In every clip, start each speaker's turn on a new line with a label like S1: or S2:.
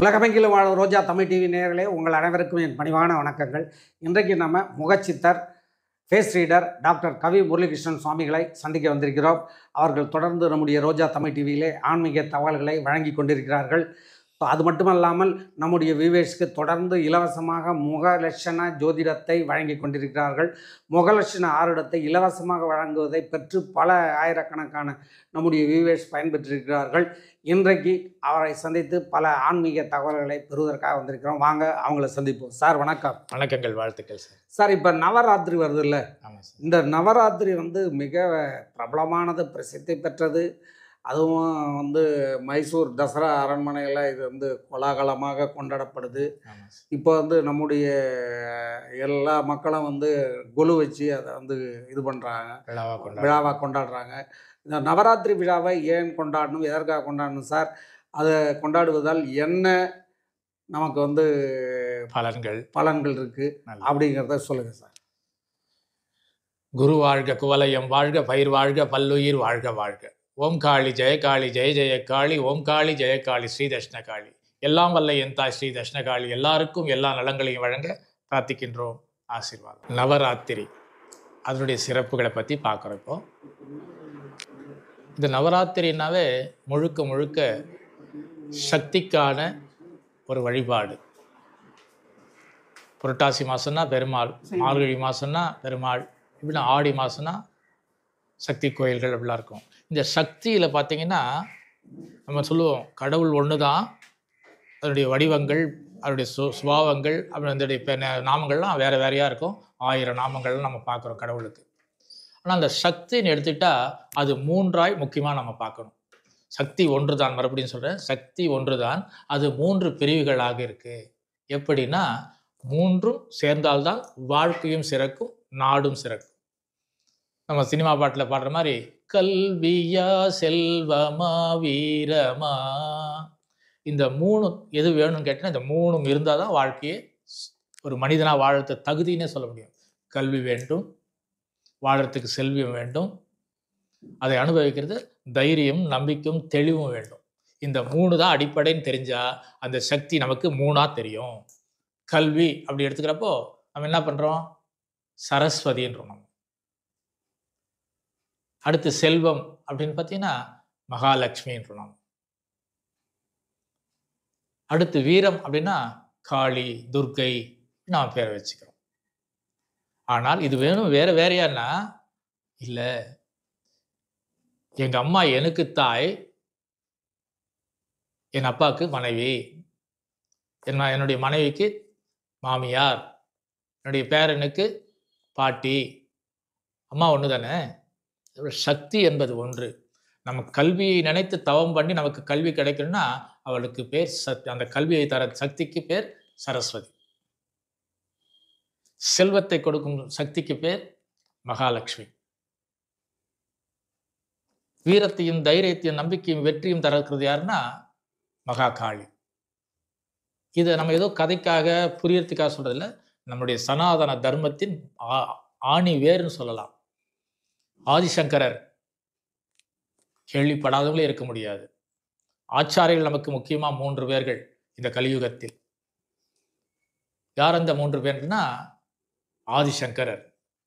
S1: உலகமெங்கிலும் வாழும் ரோஜா தமிழ் டிவி நேயர்களே உங்கள் அனைவருக்கும் என் பணிவான வணக்கங்கள் இன்றைக்கு நம்ம முகச்சித்தர் face reader doctor Kavi Muralikrishnan சுவாமிகளை சந்திக்க வந்திருக்கிறோம் அவர்கள் தொடர்ந்து நம்முடைய ரோஜா தமிழ் டிவியிலே ஆன்மீக தகவல்களை வழங்கி கொண்டிருக்கிறார்கள் So, அது மட்டுமல்லாமல் நம்முடைய வியூவர்ஸ்க்கு தொடர்ந்து இலவசமாக முகலட்சண ஜோதிடத்தை வழங்கி கொண்டிருக்கிறார்கள் முகலட்சண ஆருடத்தை இலவசமாக வழங்குவதை பெற்று பல ஆயிரக்கணக்கான நம்முடைய வியூவர்ஸ் பயன்பெற்றிருக்கிறார்கள் இன்றைக்கு அவரை சந்தித்து பல ஆன்மீக தகவல்களை பெறுவதற்காக வந்திருக்கிறோம் வாங்க அவங்கள சந்திப்போம் சார் வணக்கம்
S2: வணக்கங்கள் வாழ்த்துக்கள் சார்
S1: சார் இப்போ நவராத்திரி வருது இல்லை
S2: ஆமாம் சார்
S1: இந்த நவராத்திரி வந்து மிக பிரபலமானது பிரசித்தி பெற்றது அதுவும் வந்து மைசூர் தசரா அரண்மனையில் இது வந்து கோலாகலமாக கொண்டாடப்படுது
S2: ஆமாம் சார்
S1: இப்போ வந்து நம்முடைய எல்லா மக்களும் வந்து கொலு வச்சு அதை வந்து இது பண்ணுறாங்க
S2: விழாவாக கொண்டாட
S1: விழாவாக கொண்டாடுறாங்க இந்த நவராத்திரி விழாவை ஏன் கொண்டாடணும் எதற்காக கொண்டாடணும் சார் அதை கொண்டாடுவதால் என்ன நமக்கு வந்து
S2: பலன்கள்
S1: பலன்கள் இருக்குது
S2: நல்லது.
S1: அப்படிங்கிறத சொல்லுங்கள் சார்
S2: குரு வாழ்க குவலயம் வாழ்க பயிர் வாழ்க பல்லுயிர் வாழ்க வாழ்க ஓம் காளி ஜெயகாளி ஜெய ஜெயகாளி ஓம் காளி ஜெயகாளி ஸ்ரீ தட்சிணகாளி எல்லாம் வல்ல என் தாய் ஸ்ரீ தட்சிணகாளி எல்லாருக்கும் எல்லா நலங்களையும் வழங்க பிரார்த்திக்கின்றோம் ஆசீர்வாதம் நவராத்திரி அதனுடைய சிறப்புகளை பற்றி பார்க்குறோம் இப்போ இந்த நவராத்திரினாவே முழுக்க முழுக்க சக்திக்கான ஒரு வழிபாடு புரட்டாசி மாதம்னா பெருமாள் மார்கழி மாதம்னா பெருமாள் இப்படின்னா ஆடி மாதம்னா சக்தி கோயில்கள் அப்படிலாம் இருக்கும் இந்த சக்தியில் பார்த்தீங்கன்னா நம்ம சொல்லுவோம் கடவுள் ஒன்று தான் அதனுடைய வடிவங்கள் அதனுடைய சு சுபாவங்கள் அப்புறம் அதனுடைய பெ- ந- நாமங்கள்லாம் வேறு வேறையாக இருக்கும் ஆயிரம் நாமங்கள்லாம் நம்ம பார்க்குறோம் கடவுளுக்கு ஆனால் அந்த சக்தின்னு எடுத்துட்டா அது மூன்றாய் முக்கியமாக நம்ம பார்க்கணும் சக்தி ஒன்று தான் மறுபடியும் சொல்கிறேன் சக்தி ஒன்று தான் அது மூன்று பிரிவுகளாக இருக்குது எப்படின்னா மூன்றும் சேர்ந்தால்தான் வாழ்க்கையும் சிறக்கும் நாடும் சிறக்கும் நம்ம சினிமா பாட்டில் பாடுற மாதிரி கல்வியா செல்வமா வீரமா இந்த மூணு எது வேணும்னு கேட்டால் இந்த மூணும் இருந்தால் தான் வாழ்க்கையே ஸ்- ஒரு மனிதனாக வாழறது தகுதின்னே சொல்ல முடியும் கல்வி வேண்டும் வாழறதுக்கு செல்வியம் வேண்டும் அதை அனுபவிக்கிறது தைரியம் நம்பிக்கையும் தெளிவும் வேண்டும் இந்த மூணு தான் அடிப்படைன்னு தெரிஞ்சா அந்த சக்தி நமக்கு மூணா தெரியும் கல்வி அப்படி எடுத்துக்கிறப்போ நம்ம என்ன பண்ணுறோம் சரஸ்வதின்றோம் நம்ம அடுத்து செல்வம் அப்படின்னு பார்த்தீங்கன்னா மகாலட்சுமின்றோம் நம்ம அடுத்து வீரம் அப்படின்னா காளி துர்க்கை நாம பேரை வச்சுக்கிறோம் ஆனால் இது வேணும் வேற வேறையான்னா இல்லை எங்கள் அம்மா எனக்கு தாய் என் அப்பாவுக்கு மனைவி என்ன என்னுடைய மனைவிக்கு மாமியார் என்னுடைய பேரனுக்கு பாட்டி அம்மா ஒன்று தானே சக்தி என்பது ஒன்று நம்ம கல்வியை நினைத்து தவம் பண்ணி நமக்கு கல்வி கிடைக்கணும்னா அவளுக்கு பேர் சக்தி அந்த கல்வியை தர சக்திக்கு பேர் சரஸ்வதி செல்வத்தை கொடுக்கும் சக்திக்கு பேர் மகாலட்சுமி வீரத்தையும் தைரியத்தையும் நம்பிக்கையும் வெற்றியும் தரக்கிறது யாருன்னா மகா காளி இதை நம்ம ஏதோ கதைக்காக புரியறதுக்காக சொல்றதில்ல நம்முடைய சனாதன தர்மத்தின் ஆ- ஆணி வேர்னு சொல்லலாம் ஆதிசங்கரர் கேள்விப்படாதவங்களே இருக்க முடியாது ஆச்சாரியர்கள் நமக்கு முக்கியமா மூன்று பேர்கள் இந்த கலியுகத்தில் யார் அந்த மூன்று பேர்னா ஆதிசங்கரர்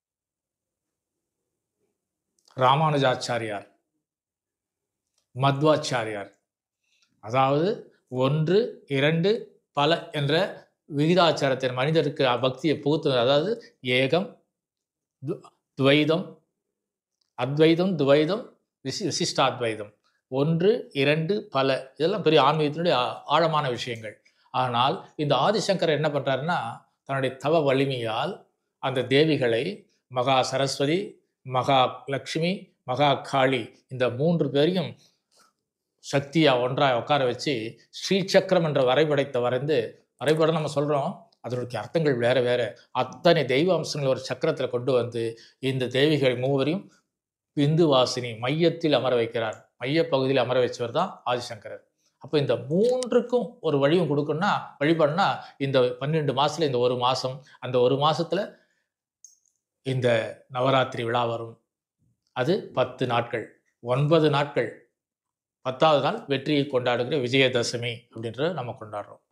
S2: ராமானுஜாச்சாரியார் மத்வாச்சாரியார் அதாவது ஒன்று இரண்டு பல என்ற விகிதாச்சாரத்தின் மனிதருக்கு பக்தியை புகுத்துவது அதாவது ஏகம் து- துவைதம் அத்வைதம் துவைதம் விசி விசிஷ்டாத்வைதம் ஒன்று இரண்டு பல இதெல்லாம் பெரிய ஆன்மீகத்தினுடைய ஆ- ஆழமான விஷயங்கள் ஆனால் இந்த ஆதிசங்கர் என்ன பண்றாருன்னா தன்னுடைய தவ வலிமையால் அந்த தேவிகளை மகா சரஸ்வதி மகா லக்ஷ்மி மகா காளி இந்த மூன்று பேரையும் சக்தியா ஒன்றாய் உட்கார வச்சு ஸ்ரீசக்கரம் என்ற வரைபடத்தை வரைந்து வரைபடம் நம்ம சொல்றோம் அதனுடைய அர்த்தங்கள் வேற வேற அத்தனை தெய்வ அம்சங்களை ஒரு சக்கரத்தில் கொண்டு வந்து இந்த தேவிகள் மூவரையும் பிந்து வாசினி மையத்தில் அமர வைக்கிறார் மையப்பகுதியில் அமர வச்சவர் தான் ஆதிசங்கரர் அப்போ இந்த மூன்றுக்கும் ஒரு வழியும் கொடுக்கணும்னா வழிபடனா இந்த பன்னெண்டு மாசத்துல இந்த ஒரு மாசம் அந்த ஒரு மாசத்துல இந்த நவராத்திரி விழா வரும் அது பத்து நாட்கள் ஒன்பது நாட்கள் பத்தாவது நாள் வெற்றியை கொண்டாடுகிற விஜயதசமி அப்படின்றத நம்ம கொண்டாடுறோம்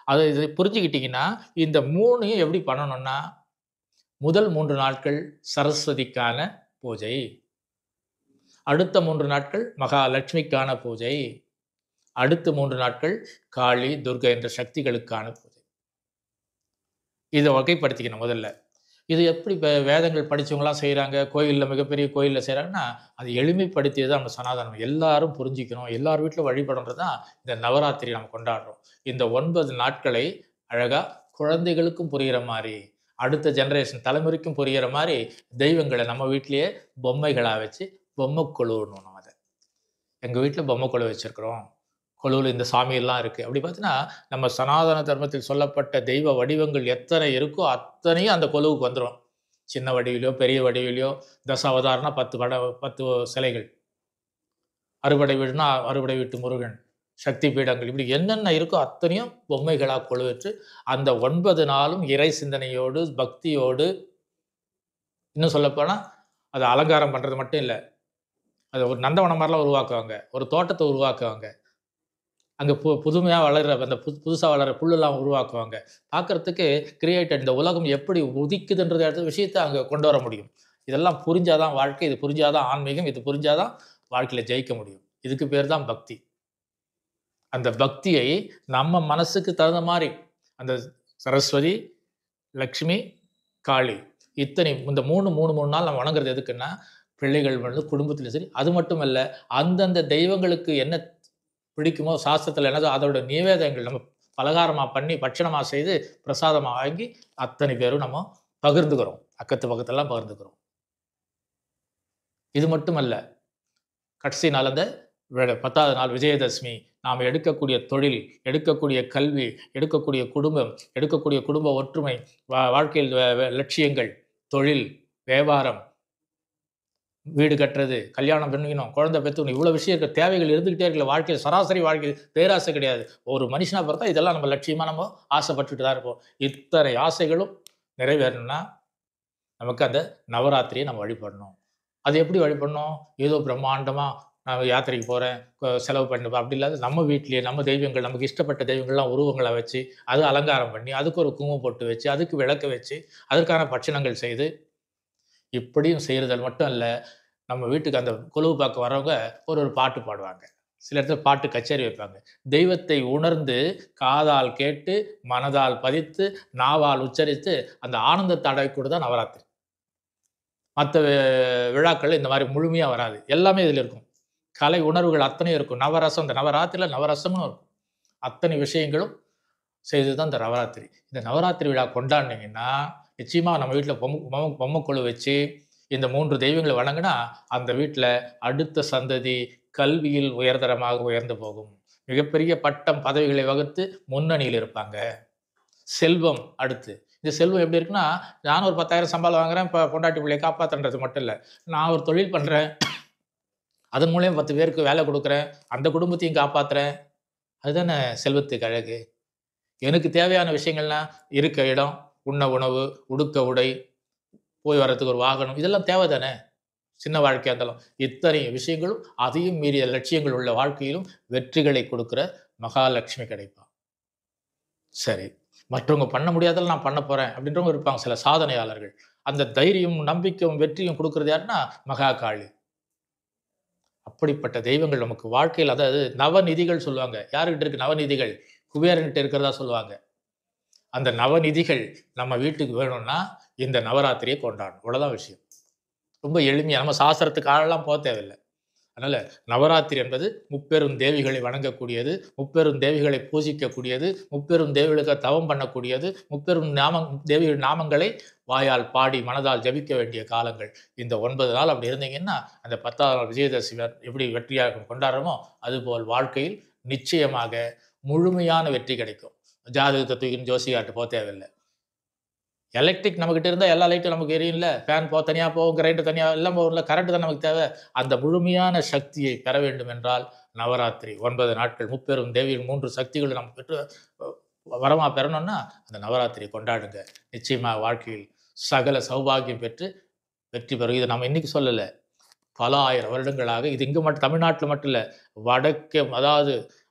S2: அதை இது புரிஞ்சுக்கிட்டிங்கன்னா இந்த மூணையும் எப்படி பண்ணணும்னா முதல் மூன்று நாட்கள் சரஸ்வதிக்கான பூஜை அடுத்த மூன்று நாட்கள் மகாலட்சுமிக்கான பூஜை அடுத்த மூன்று நாட்கள் காளி துர்கை என்ற சக்திகளுக்கான பூஜை இதை வகைப்படுத்திக்கணும் முதல்ல இது எப்படி இப்போ வேதங்கள் படிச்சவங்களாம் செய்கிறாங்க கோயிலில் மிகப்பெரிய கோயிலில் செய்கிறாங்கன்னா அது எளிமைப்படுத்தியது தான் நம்ம சனாதனம் எல்லாரும் புரிஞ்சிக்கணும் எல்லார் வீட்டிலும் வழிபடுறது தான் இந்த நவராத்திரி நம்ம கொண்டாடுறோம் இந்த ஒன்பது நாட்களை அழகாக குழந்தைகளுக்கும் புரிகிற மாதிரி அடுத்த ஜெனரேஷன் தலைமுறைக்கும் புரிகிற மாதிரி தெய்வங்களை நம்ம வீட்டிலேயே பொம்மைகளாக வச்சு பொம்மை கொழுவணும் நம்ம அதை எங்கள் வீட்டில் பொம்மை கொழு வச்சுருக்குறோம் கொழுவில் இந்த சாமியெல்லாம் இருக்குது அப்படி பார்த்தீங்கன்னா நம்ம சனாதன தர்மத்தில் சொல்லப்பட்ட தெய்வ வடிவங்கள் எத்தனை இருக்கோ அத்தனையும் அந்த கொழுவுக்கு வந்துடும் சின்ன வடிவிலையோ பெரிய வடிவிலையோ தசாவதாரனா பத்து பட பத்து சிலைகள் அறுபடை வீடுனா அறுபடை வீட்டு முருகன் சக்தி பீடங்கள் இப்படி என்னென்ன இருக்கோ அத்தனையும் பொம்மைகளாக கொழுவிட்டு அந்த ஒன்பது நாளும் இறை சிந்தனையோடு பக்தியோடு இன்னும் சொல்லப்போனால் அதை அலங்காரம் பண்ணுறது மட்டும் இல்லை அதை ஒரு நந்தவனம் மாதிரிலாம் உருவாக்குவாங்க ஒரு தோட்டத்தை உருவாக்குவாங்க அங்கே பு புதுமையாக வளர்கிற அந்த புது புதுசாக வளர புல்லெல்லாம் உருவாக்குவாங்க பார்க்குறதுக்கு கிரியேட்டட் இந்த உலகம் எப்படி உதிக்குதுன்றது இடத்துல விஷயத்தை அங்கே கொண்டு வர முடியும் இதெல்லாம் புரிஞ்சாதான் வாழ்க்கை இது புரிஞ்சாதான் ஆன்மீகம் இது புரிஞ்சாதான் வாழ்க்கையில் ஜெயிக்க முடியும் இதுக்கு பேர் தான் பக்தி அந்த பக்தியை நம்ம மனசுக்கு தகுந்த மாதிரி அந்த சரஸ்வதி லக்ஷ்மி காளி இத்தனை இந்த மூணு மூணு மூணு நாள் நம்ம வணங்குறது எதுக்குன்னா பிள்ளைகள் வந்து குடும்பத்தில் சரி அது மட்டும் இல்லை அந்தந்த தெய்வங்களுக்கு என்ன பிடிக்குமோ சாஸ்திரத்தில் என்னதோ அதோட நிவேதங்கள் நம்ம பலகாரமாக பண்ணி பட்சணமாக செய்து பிரசாதமாக வாங்கி அத்தனை பேரும் நம்ம பகிர்ந்துக்கிறோம் அக்கத்து பக்கத்தெல்லாம் பகிர்ந்துக்கிறோம் இது மட்டுமல்ல கடைசி நாள் அந்த வே- பத்தாவது நாள் விஜயதசமி நாம் எடுக்கக்கூடிய தொழில் எடுக்கக்கூடிய கல்வி எடுக்கக்கூடிய குடும்பம் எடுக்கக்கூடிய குடும்ப ஒற்றுமை வா வாழ்க்கையில் வே- வே- லட்சியங்கள் தொழில் வியாபாரம் வீடு கட்டுறது கல்யாணம் பண்ணிக்கணும் குழந்தை பெற்றுக்கணும் இவ்வளோ விஷயம் இருக்க தேவைகள் இருந்துக்கிட்டே இருக்கல வாழ்க்கையில் சராசரி வாழ்க்கையில் பேராசை கிடையாது ஒரு மனுஷனாக பிறந்தா இதெல்லாம் நம்ம லட்சியமாக நம்ம ஆசைப்பட்டுட்டு தான் இருப்போம் இத்தனை ஆசைகளும் நிறைவேறணும்னா நமக்கு அந்த நவராத்திரியை நம்ம வழிபடணும் அது எப்படி வழிபடணும் ஏதோ பிரம்மாண்டமாக நான் யாத்திரைக்கு போகிறேன் செலவு பண்ணி அப்படி இல்லாத நம்ம வீட்லேயே நம்ம தெய்வங்கள் நமக்கு இஷ்டப்பட்ட தெய்வங்கள்லாம் உருவங்களை வச்சு அது அலங்காரம் பண்ணி அதுக்கு ஒரு குங்குமம் போட்டு வச்சு அதுக்கு விளக்கு வச்சு அதற்கான பட்சணங்கள் செய்து இப்படியும் செய்கிறதல் மட்டும் இல்லை நம்ம வீட்டுக்கு அந்த குழுவு பார்க்க வரவங்க ஒரு ஒரு பாட்டு பாடுவாங்க சில இடத்துல பாட்டு கச்சேரி வைப்பாங்க தெய்வத்தை உணர்ந்து காதால் கேட்டு மனதால் பதித்து நாவால் உச்சரித்து அந்த ஆனந்தத்தை அடையக்கூட தான் நவராத்திரி மற்ற விழாக்கள் இந்த மாதிரி முழுமையாக வராது எல்லாமே இதில் இருக்கும் கலை உணர்வுகள் அத்தனையும் இருக்கும் நவரசம் இந்த நவராத்திரியில் நவரசம்னு இருக்கும் அத்தனை விஷயங்களும் செய்து தான் இந்த நவராத்திரி இந்த நவராத்திரி விழா கொண்டாடினீங்கன்னா நிச்சயமாக நம்ம வீட்டில் பொம்மை பொம்மை பொம்மைக்குழு வச்சு இந்த மூன்று தெய்வங்களை வணங்கினா அந்த வீட்டில் அடுத்த சந்ததி கல்வியில் உயர்தரமாக உயர்ந்து போகும் மிகப்பெரிய பட்டம் பதவிகளை வகுத்து முன்னணியில் இருப்பாங்க செல்வம் அடுத்து இந்த செல்வம் எப்படி இருக்குன்னா நான் ஒரு பத்தாயிரம் சம்பளம் வாங்குறேன் இப்போ பொண்டாட்டி பிள்ளையை காப்பாற்றுன்றது மட்டும் இல்லை நான் ஒரு தொழில் பண்ணுறேன் அதன் மூலியம் பத்து பேருக்கு வேலை கொடுக்குறேன் அந்த குடும்பத்தையும் காப்பாற்றுறேன் அதுதானே செல்வத்துக்கு அழகு எனக்கு தேவையான விஷயங்கள்லாம் இருக்க இடம் உண்ண உணவு உடுக்க உடை போய் வர்றதுக்கு ஒரு வாகனம் இதெல்லாம் தேவை தானே சின்ன வாழ்க்கையாக இருந்தாலும் இத்தனை விஷயங்களும் அதையும் மீறிய லட்சியங்கள் உள்ள வாழ்க்கையிலும் வெற்றிகளை கொடுக்குற மகாலட்சுமி கிடைப்பா சரி மற்றவங்க பண்ண முடியாதெல்லாம் நான் பண்ண போகிறேன் அப்படின்றவங்க இருப்பாங்க சில சாதனையாளர்கள் அந்த தைரியம் நம்பிக்கையும் வெற்றியும் கொடுக்கறது யாருன்னா மகா காளி அப்படிப்பட்ட தெய்வங்கள் நமக்கு வாழ்க்கையில் அதாவது நவநிதிகள் சொல்லுவாங்க யாருக்கிட்ட இருக்கு நவநிதிகள் குபேரன்கிட்ட இருக்கிறதா சொல்லுவாங்க அந்த நவநிதிகள் நம்ம வீட்டுக்கு வேணும்னா இந்த நவராத்திரியை கொண்டாடணும் இவ்வளோதான் விஷயம் ரொம்ப எளிமையாக நம்ம சாஸ்திரத்துக்கு ஆழெல்லாம் போக தேவையில்லை அதனால் நவராத்திரி என்பது முப்பெரும் தேவிகளை வணங்கக்கூடியது முப்பெரும் தேவிகளை பூஜிக்கக்கூடியது முப்பெரும் தேவிகளுக்கு தவம் பண்ணக்கூடியது முப்பெரும் நாம தேவிகள் நாமங்களை வாயால் பாடி மனதால் ஜபிக்க வேண்டிய காலங்கள் இந்த ஒன்பது நாள் அப்படி இருந்தீங்கன்னா அந்த பத்தாவது நாள் விஜயதசமி எப்படி வெற்றியாக கொண்டாடுறோமோ அதுபோல் வாழ்க்கையில் நிச்சயமாக முழுமையான வெற்றி கிடைக்கும் ஜாதகத்தை தூக்கின்னு ஜோசிகாட்டு போக தேவையில்லை எலக்ட்ரிக் நம்மக்கிட்ட இருந்தால் எல்லா லைட்டும் நமக்கு எரியும்ல ஃபேன் போ தனியாக போகும் கரண்ட் தனியாக எல்லாம் போகல கரண்ட் தான் நமக்கு தேவை அந்த முழுமையான சக்தியை பெற வேண்டும் என்றால் நவராத்திரி ஒன்பது நாட்கள் முப்பெரும் தேவியின் மூன்று சக்திகளை நம்ம பெற்று வரமாக பெறணும்னா அந்த நவராத்திரி கொண்டாடுங்க நிச்சயமாக வாழ்க்கையில் சகல சௌபாகியம் பெற்று வெற்றி பெறும் இதை நம்ம இன்னைக்கு சொல்லலை பல ஆயிரம் வருடங்களாக இது இங்கே மட்டும் தமிழ்நாட்டில் மட்டும் இல்லை வடக்கு அதாவது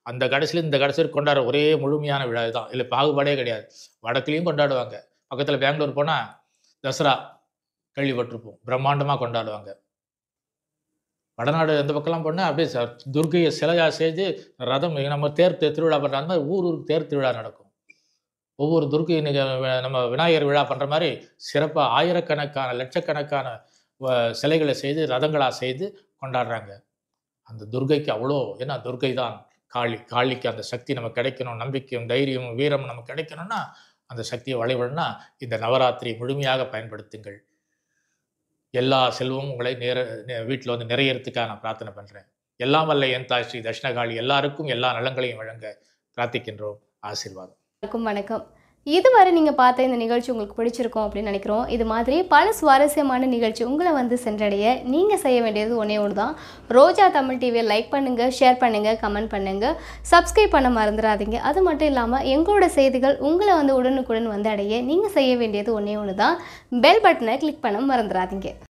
S2: அந்த கடைசியில் இந்த கடைசி வரைக்கும் கொண்டாடுற ஒரே முழுமையான விழா இதுதான் இல்லை பாகுபாடே கிடையாது வடக்குலேயும் கொண்டாடுவாங்க பக்கத்தில் பெங்களூர் போனால் தசரா கேள்விப்பட்டிருப்போம் பிரம்மாண்டமாக கொண்டாடுவாங்க வடநாடு அந்த பக்கம்லாம் போனால் அப்படியே ச- துர்க்கையை சிலையாக செய்து ரதம் நம்ம தேர் தி- திருவிழா பண்ணுற அந்த மாதிரி ஊர் ஊருக்கு தேர் திருவிழா நடக்கும் ஒவ்வொரு துர்க்கை இன்னைக்கு வி- நம்ம விநாயகர் விழா பண்ணுற மாதிரி சிறப்பாக ஆயிரக்கணக்கான லட்சக்கணக்கான வ- சிலைகளை செய்து ரதங்களாக செய்து கொண்டாடுறாங்க அந்த துர்க்கைக்கு அவ்வளோ ஏன்னா துர்க்கை தான் காளி காளிக்கு அந்த சக்தி நமக்கு கிடைக்கணும் நம்பிக்கையும் தைரியமும் வீரமும் நமக்கு கிடைக்கணும்னா அந்த சக்தியை வழிபடணும்னா இந்த நவராத்திரி முழுமையாக பயன்படுத்துங்கள் எல்லா செல்வமும் உங்களை நேர வீட்டில் வந்து நிறையறதுக்காக நான் பிரார்த்தனை பண்ணுறேன் எல்லாம் வல்ல என் தாய் ஸ்ரீ தட்சிணகாளி எல்லாருக்கும் எல்லா நலங்களையும் வழங்க பிரார்த்திக்கின்றோம் ஆசீர்வாதம்
S3: வணக்கம் வணக்கம் இதுவரை நீங்கள் பார்த்த இந்த நிகழ்ச்சி உங்களுக்கு பிடிச்சிருக்கும் அப்படின்னு நினைக்கிறோம் இது மாதிரி பல சுவாரஸ்யமான நிகழ்ச்சி உங்களை வந்து சென்றடைய நீங்கள் செய்ய வேண்டியது ஒன்றே ஒன்று தான் ரோஜா தமிழ் டிவியை லைக் பண்ணுங்கள் ஷேர் பண்ணுங்கள் கமெண்ட் பண்ணுங்கள் சப்ஸ்கிரைப் பண்ண மறந்துடாதீங்க அது மட்டும் இல்லாமல் எங்களோட செய்திகள் உங்களை வந்து உடனுக்குடன் வந்து அடைய நீங்கள் செய்ய வேண்டியது ஒன்றே ஒன்று தான் பெல் பட்டனை கிளிக் பண்ண மறந்துடாதீங்க